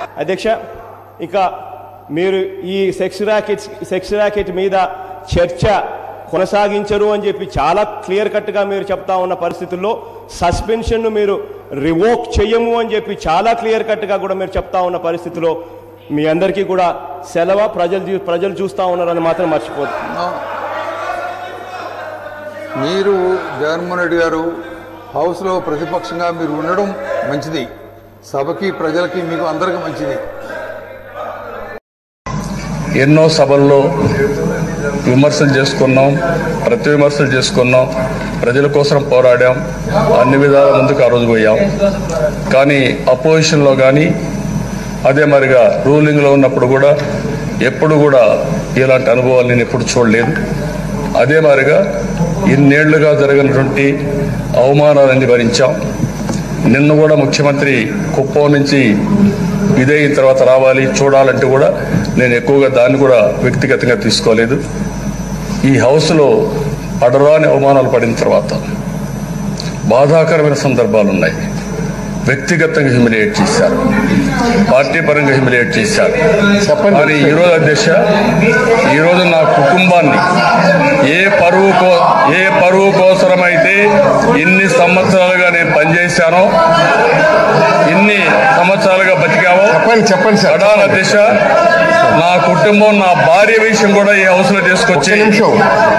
అధ్యక్ష ఇంకా మీరు ఈ సెక్స్ ర్యాకెట్ సెక్స్ ర్యాకెట్ మీద చర్చ కొనసాగించరు అని చెప్పి చాలా క్లియర్ కట్గా మీరు చెప్తా ఉన్న పరిస్థితుల్లో సస్పెన్షన్ను మీరు రివోక్ చేయము అని చెప్పి చాలా క్లియర్ కట్గా కూడా మీరు చెప్తా ఉన్న పరిస్థితిలో మీ అందరికీ కూడా సెలవు ప్రజలు చూ- ప్రజలు చూస్తూ ఉన్నారని మాత్రం మర్చిపోదు మీరు జగన్మోహన్ రెడ్డి గారు హౌస్లో ప్రతిపక్షంగా మీరు ఉండడం మంచిది సభకి ప్రజలకి మీకు అందరికీ మంచిది ఎన్నో సభల్లో విమర్శలు చేసుకున్నాం ప్రతి విమర్శలు చేసుకున్నాం ప్రజల కోసం పోరాడాం అన్ని విధాల ముందుకు ఆ రోజు పోయాం కానీ అపోజిషన్లో కానీ అదే మరిగా రూలింగ్లో ఉన్నప్పుడు కూడా ఎప్పుడు కూడా ఇలాంటి అనుభవాలు నేను ఎప్పుడు చూడలేదు అదే మాదిరిగా ఇన్నేళ్లుగా జరిగినటువంటి అవమానాలన్నీ భరించాం నిన్న కూడా ముఖ్యమంత్రి కుప్పం నుంచి ఇదైన తర్వాత రావాలి చూడాలంటే కూడా నేను ఎక్కువగా దాన్ని కూడా వ్యక్తిగతంగా తీసుకోలేదు ఈ హౌస్లో పడరాని అవమానాలు పడిన తర్వాత బాధాకరమైన సందర్భాలు ఉన్నాయి వ్యక్తిగతంగా హ్యూమిలియేట్ చేశారు పార్టీ పరంగా హ్యూమిలియేట్ చేశారు మరి ఈరోజు అధ్యక్ష ఈరోజు నా కుటుంబాన్ని ఏ పరువు కో ఏ పరువు కోసమైతే ఇన్ని సంవత్సరాలుగా నేను పనిచేశానో ఇన్ని సంవత్సరాలుగా బతికామో చెప్పండి చెప్పండి సార్ ప్రధాన దిశ నా కుటుంబం నా భార్య విషయం కూడా ఈ హౌస్ లో తీసుకొచ్చి ఒక్క నిమిషం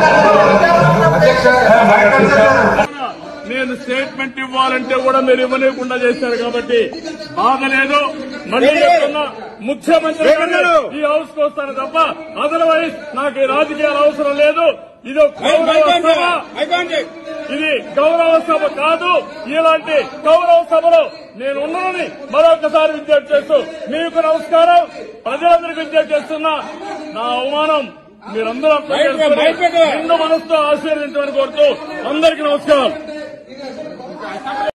నేను స్టేట్మెంట్ ఇవ్వాలంటే కూడా మీరు ఇవ్వలేకుండా చేశారు కాబట్టి బాధ లేదు మళ్ళీ చెప్తున్నా ముఖ్యమంత్రి గారు ఈ హౌస్ కు వస్తాను తప్ప అదర్వైజ్ నాకు ఈ రాజకీయాలు అవసరం లేదు ఇది ఒక గౌరవ సభ ఇది గౌరవ సభ కాదు ఇలాంటి గౌరవ సభలో నేను ఉన్నానని మరొకసారి విజ్ఞప్తి చేస్తూ మీకు నమస్కారం ప్రజలందరికీ విజ్ఞప్తి చేస్తున్నా నా అవమానం మీరందరూ అర్థం చేసుకుని నిండు మనసుతో ఆశీర్వదించమని కోరుతూ అందరికీ నమస్కారం